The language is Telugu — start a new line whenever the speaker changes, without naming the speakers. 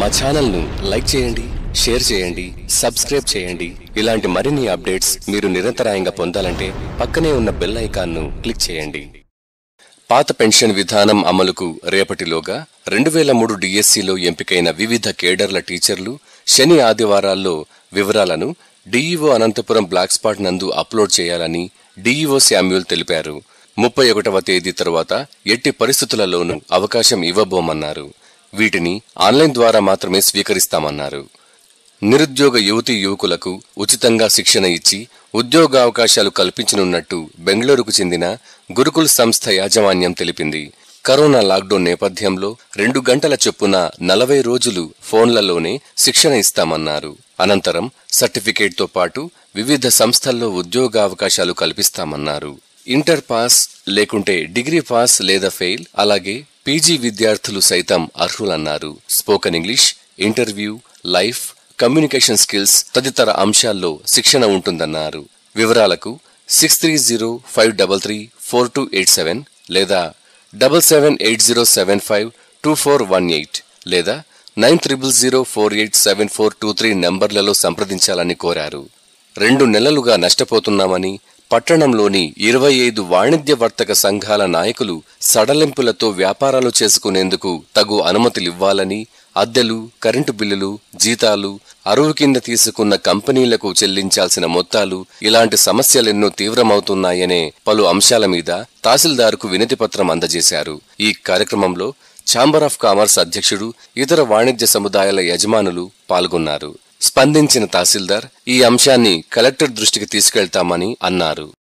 మా ఛానల్ను లైక్ చేయండి షేర్ చేయండి సబ్స్క్రైబ్ చేయండి ఇలాంటి మరిన్ని అప్డేట్స్ మీరు నిరంతరాయంగా పొందాలంటే పక్కనే ఉన్న బెల్ ఐకాన్ను క్లిక్ చేయండి పాత పెన్షన్ విధానం అమలుకు రేపటిలోగా రెండు వేల మూడు డిఎస్సిలో ఎంపికైన వివిధ కేడర్ల టీచర్లు శని ఆదివారాల్లో వివరాలను డీఈఓ అనంతపురం బ్లాక్ స్పాట్ నందు అప్లోడ్ చేయాలని డీఈఓ శామ్యూల్ తెలిపారు ముప్పై ఒకటవ తేదీ తరువాత ఎట్టి పరిస్థితులలోనూ అవకాశం ఇవ్వబోమన్నారు వీటిని ఆన్లైన్ ద్వారా మాత్రమే స్వీకరిస్తామన్నారు నిరుద్యోగ యువతీ యువకులకు ఉచితంగా శిక్షణ ఇచ్చి ఉద్యోగావకాశాలు కల్పించనున్నట్టు బెంగళూరుకు చెందిన గురుకుల్ సంస్థ యాజమాన్యం తెలిపింది కరోనా లాక్డౌన్ నేపథ్యంలో రెండు గంటల చొప్పున నలభై రోజులు ఫోన్లలోనే శిక్షణ ఇస్తామన్నారు అనంతరం సర్టిఫికేట్తో పాటు వివిధ సంస్థల్లో ఉద్యోగావకాశాలు కల్పిస్తామన్నారు ఇంటర్ పాస్ లేకుంటే డిగ్రీ పాస్ లేదా ఫెయిల్ అలాగే పీజీ విద్యార్థులు సైతం అర్హులన్నారు spoken English interview life communication skills తదితర అంశాల్లో శిక్షణ ఉంటుందన్నారు వివరాలకు six three zero five double three four two eight seven లేదా double seven eight zero seven five two four one eight లేదా nine triple zero four eight seven four two three నంబర్లలో సంప్రదించాలని కోరారు రెండు నెలలుగా నష్టపోతున్నామని పట్టణంలోని ఇరవై ఐదు వాణిజ్య వర్తక సంఘాల నాయకులు సడలింపులతో వ్యాపారాలు చేసుకునేందుకు తగు అనుమతులివ్వాలని అద్దెలు కరెంటు బిల్లులు జీతాలు అరువు కింద తీసుకున్న కంపెనీలకు చెల్లించాల్సిన మొత్తాలు ఇలాంటి సమస్యలెన్నో తీవ్రమవుతున్నాయనే పలు అంశాల మీద తహసీల్దార్కు వినతి పత్రం అందజేశారు ఈ కార్యక్రమంలో ఛాంబర్ ఆఫ్ కామర్స్ అధ్యక్షుడు ఇతర వాణిజ్య సముదాయాల యజమానులు పాల్గొన్నారు స్పందించిన తహసీల్దార్ ఈ అంశాన్ని కలెక్టర్ దృష్టికి తీసుకెళ్తామని అన్నారు